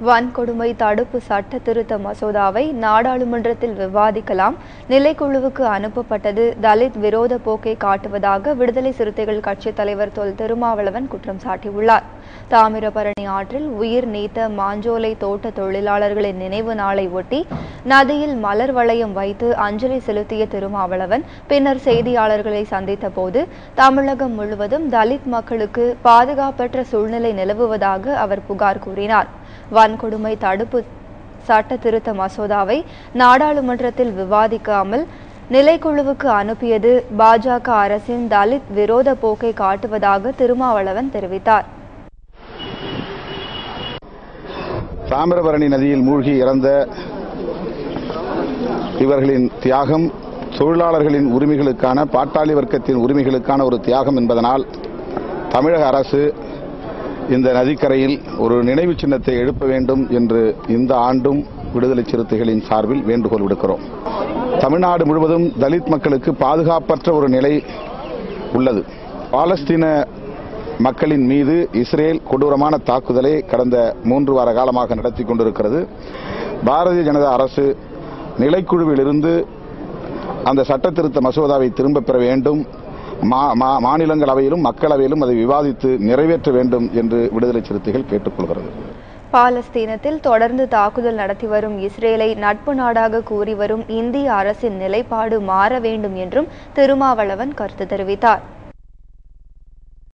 வன்கொடுமை தடுப்பு சட்ட திருத்த மசோதாவை நாடாளுமன்றத்தில் விவாதிக்கலாம் நிலைக்குழுவுக்கு அனுப்பப்பட்டது தலித் விரோத போக்கை காட்டுவதாக விடுதலை சிறுத்தைகள் கட்சித் தலைவர் தொல் திருமாவளவன் குற்றம் சாட்டியுள்ளார் தாமிரபரணி ஆற்றில் உயிர் நீத்த மாஞ்சோலை தோட்ட தொழிலாளர்களின் நினைவு நாளை ஒட்டி நதியில் மலர் வளையம் வைத்து அஞ்சலி செலுத்திய திருமாவளவன் பின்னர் செய்தியாளர்களை சந்தித்த போது தமிழகம் முழுவதும் தலித் மக்களுக்கு பாதுகாப்பற்ற சூழ்நிலை நிலவுவதாக அவர் புகார் கூறினார் வன்கொடுமை தடுப்பு சட்ட திருத்த மசோதாவை நாடாளுமன்றத்தில் விவாதிக்காமல் நிலைக்குழுவுக்கு அனுப்பியது பாஜக அரசின் தலித் விரோத போக்கை காட்டுவதாக திருமாவளவன் தெரிவித்தார் தாமிரபரணி நதியில் மூழ்கி இறந்த இவர்களின் தியாகம் தொழிலாளர்களின் உரிமைகளுக்கான பாட்டாளி வர்க்கத்தின் உரிமைகளுக்கான ஒரு தியாகம் என்பதனால் தமிழக அரசு இந்த நதிக்கரையில் ஒரு நினைவு சின்னத்தை எழுப்ப வேண்டும் என்று இந்த ஆண்டும் விடுதலை சிறுத்தைகளின் சார்பில் வேண்டுகோள் விடுக்கிறோம் தமிழ்நாடு முழுவதும் தலித் மக்களுக்கு பாதுகாப்பற்ற ஒரு நிலை உள்ளது பாலஸ்தீன மக்களின் மீது இஸ்ரேல் கொடூரமான தாக்குதலை கடந்த மூன்று வார காலமாக நடத்தி கொண்டிருக்கிறது பாரதிய ஜனதா அரசு நிலைக்குழுவிலிருந்து அந்த சட்ட திருத்த மசோதாவை திரும்பப் பெற வேண்டும் மா- மா- மாநிலங்களவையிலும் மக்களவையிலும் அதை விவாதித்து நிறைவேற்ற வேண்டும் என்று விடுதலை சிறுத்தைகள் கேட்டுக்கொள்கிறது பாலஸ்தீனத்தில் தொடர்ந்து தாக்குதல் நடத்தி வரும் இஸ்ரேலை நட்பு நாடாக கூறி வரும் இந்திய அரசின் நிலைப்பாடு மாற வேண்டும் என்றும் திருமாவளவன் கருத்து தெரிவித்தார்